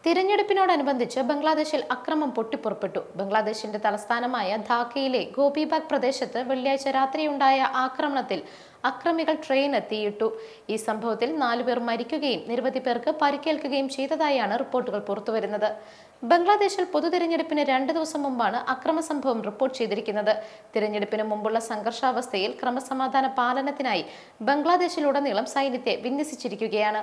തിരഞ്ഞെടുപ്പിനോടനുബന്ധിച്ച് ബംഗ്ലാദേശിൽ അക്രമം പൊട്ടിപ്പുറപ്പെട്ടു ബംഗ്ലാദേശിന്റെ തലസ്ഥാനമായ ധാക്കയിലെ ഗോപിബാഗ് പ്രദേശത്ത് വെള്ളിയാഴ്ച രാത്രിയുണ്ടായ ആക്രമണത്തിൽ അക്രമികൾ ട്രെയിൻ എത്തിയിട്ടു ഈ സംഭവത്തിൽ നാലുപേർ മരിക്കുകയും നിരവധി പേർക്ക് പരിക്കേൽക്കുകയും ചെയ്തതായാണ് റിപ്പോർട്ടുകൾ പുറത്തുവരുന്നത് ബംഗ്ലാദേശിൽ പൊതു തിരഞ്ഞെടുപ്പിന് രണ്ട് ദിവസം മുമ്പാണ് അക്രമ സംഭവം റിപ്പോർട്ട് ചെയ്തിരിക്കുന്നത് തിരഞ്ഞെടുപ്പിന് മുമ്പുള്ള സംഘർഷാവസ്ഥയിൽ ക്രമസമാധാന പാലനത്തിനായി ബംഗ്ലാദേശിലുടനീളം സൈന്യത്തെ വിന്യസിച്ചിരിക്കുകയാണ്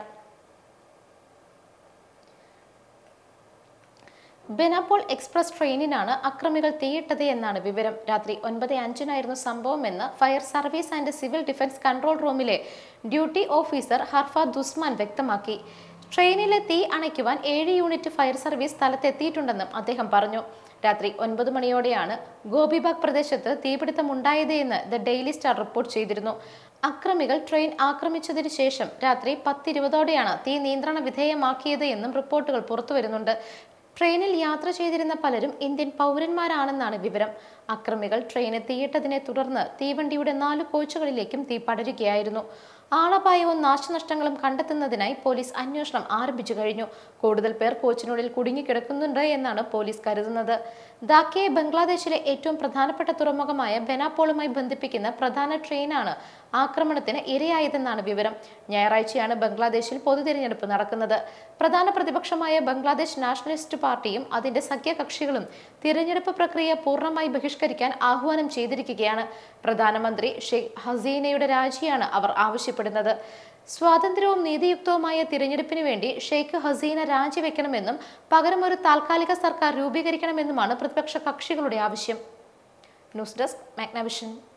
ബെനാപോൾ എക്സ്പ്രസ് ട്രെയിനിനാണ് അക്രമികൾ തീയിട്ടത് എന്നാണ് വിവരം രാത്രി ഒൻപത് അഞ്ചിനായിരുന്നു സംഭവമെന്ന് fire service and civil defence control റൂമിലെ ഡ്യൂട്ടി ഓഫീസർ ഹർഫ ദുസ്മാൻ വ്യക്തമാക്കി ട്രെയിനിലെ തീ അണയ്ക്കുവാൻ ഏഴ് യൂണിറ്റ് ഫയർ സർവീസ് സ്ഥലത്തെത്തിയിട്ടുണ്ടെന്നും അദ്ദേഹം പറഞ്ഞു രാത്രി ഒൻപത് മണിയോടെയാണ് ഗോപിബാഗ് പ്രദേശത്ത് തീപിടുത്തം ഉണ്ടായത് എന്ന് ദ ഡെയിലി സ്റ്റാർ റിപ്പോർട്ട് ചെയ്തിരുന്നു അക്രമികൾ ട്രെയിൻ ആക്രമിച്ചതിനു ശേഷം രാത്രി പത്തിരുപതോടെയാണ് തീ നിയന്ത്രണ വിധേയമാക്കിയത് എന്നും റിപ്പോർട്ടുകൾ പുറത്തുവരുന്നുണ്ട് ട്രെയിനിൽ യാത്ര ചെയ്തിരുന്ന പലരും ഇന്ത്യൻ പൗരന്മാരാണെന്നാണ് വിവരം അക്രമികൾ ട്രെയിന് തീയിട്ടതിനെ തുടർന്ന് തീവണ്ടിയുടെ നാല് കോച്ചുകളിലേക്കും തീ പടരുകയായിരുന്നു ആളപായവും നാശനഷ്ടങ്ങളും കണ്ടെത്തുന്നതിനായി പോലീസ് അന്വേഷണം ആരംഭിച്ചു കഴിഞ്ഞു കൂടുതൽ പേർ കോച്ചിനുള്ളിൽ കുടുങ്ങിക്കിടക്കുന്നുണ്ട് എന്നാണ് പോലീസ് കരുതുന്നത് ധാക്കയെ ബംഗ്ലാദേശിലെ ഏറ്റവും പ്രധാനപ്പെട്ട തുറമുഖമായ ബെനാപോളുമായി ബന്ധിപ്പിക്കുന്ന പ്രധാന ട്രെയിനാണ് ആക്രമണത്തിന് ഇരയായതെന്നാണ് വിവരം ഞായറാഴ്ചയാണ് ബംഗ്ലാദേശിൽ പൊതു തിരഞ്ഞെടുപ്പ് നടക്കുന്നത് പ്രധാന പ്രതിപക്ഷമായ ബംഗ്ലാദേശ് നാഷണലിസ്റ്റ് പാർട്ടിയും അതിന്റെ സഖ്യകക്ഷികളും തിരഞ്ഞെടുപ്പ് പ്രക്രിയ പൂർണ്ണമായി ബഹിഷ്കരിക്കാൻ ആഹ്വാനം ചെയ്തിരിക്കുകയാണ് പ്രധാനമന്ത്രി ഷെയ്ഖ് ഹസീനയുടെ രാജിയാണ് അവർ ആവശ്യപ്പെടുന്നത് സ്വാതന്ത്ര്യവും നീതിയുക്തവുമായ തിരഞ്ഞെടുപ്പിന് വേണ്ടി ഷെയ്ഖ് ഹസീന രാജിവെക്കണമെന്നും പകരം ഒരു താൽക്കാലിക സർക്കാർ രൂപീകരിക്കണമെന്നുമാണ് പ്രതിപക്ഷ കക്ഷികളുടെ ആവശ്യം ന്യൂസ് ഡെസ്ക് മാഗ്നവിഷൻ